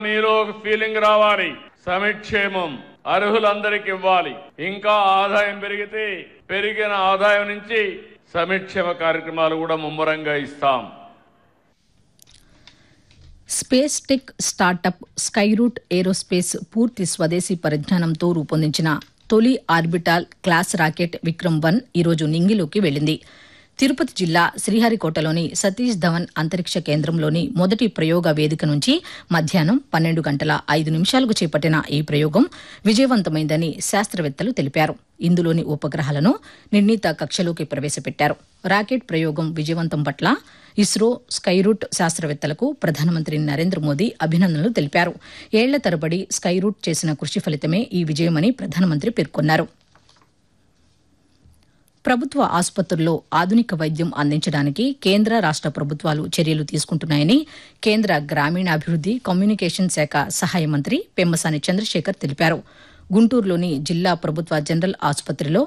మీలో ఒక ఫీలింగ్ రావాలి సమిక్షేమం అర్హులందరికి ఇవ్వాలి ఇంకా ఆదాయం పెరిగితే పెరిగిన ఆదాయం నుంచి సమిక్షేమ కార్యక్రమాలు కూడా ముమ్మరంగా ఇస్తాం space tech startup Skyroot aerospace పూర్తి స్వదేశీ పరిజ్ఞానంతో రూపొందించిన తొలి orbital class rocket Vikram one ఈరోజు నింగిలోకి వెళ్లింది తిరుపతి జిల్లా శ్రీహరికోటలోని సతీష్ ధవన్ అంతరిక్ష కేంద్రంలోని మొదటి ప్రయోగ వేదిక నుంచి మధ్యాహ్నం పన్నెండు గంటల ఐదు నిమిషాలకు చేపట్టిన ఈ ప్రయోగం విజయవంతమైందని శాస్త్రవేత్తలు తెలిపారు ఇందులోని ఉపగ్రహాలను నిర్ణీత కక్షలోకి ప్రవేశపెట్టారు రాకెట్ ప్రయోగం విజయవంతం పట్ల ఇస్రో స్కైరూట్ శాస్త్రవేత్తలకు ప్రధానమంత్రి నరేంద్ర మోదీ అభినందనలు తెలిపారు ఏళ్ల తరబడి స్కైరూట్ చేసిన కృషి ఫలితమే ఈ విజయమని ప్రధానమంత్రి పేర్కొన్నారు ప్రభుత్వ ఆసుపత్రుల్లో ఆధునిక వైద్యం అందించడానికి కేంద్ర రాష్ట ప్రభుత్వాలు చర్యలు తీసుకుంటున్నాయని కేంద్ర గ్రామీణాభివృద్ది కమ్యూనికేషన్ శాఖ సహాయ మంత్రి పెమ్మసాని చంద్రశేఖర్ తెలిపారు గుంటూరులోని జిల్లా ప్రభుత్వ జనరల్ ఆసుపత్రిలో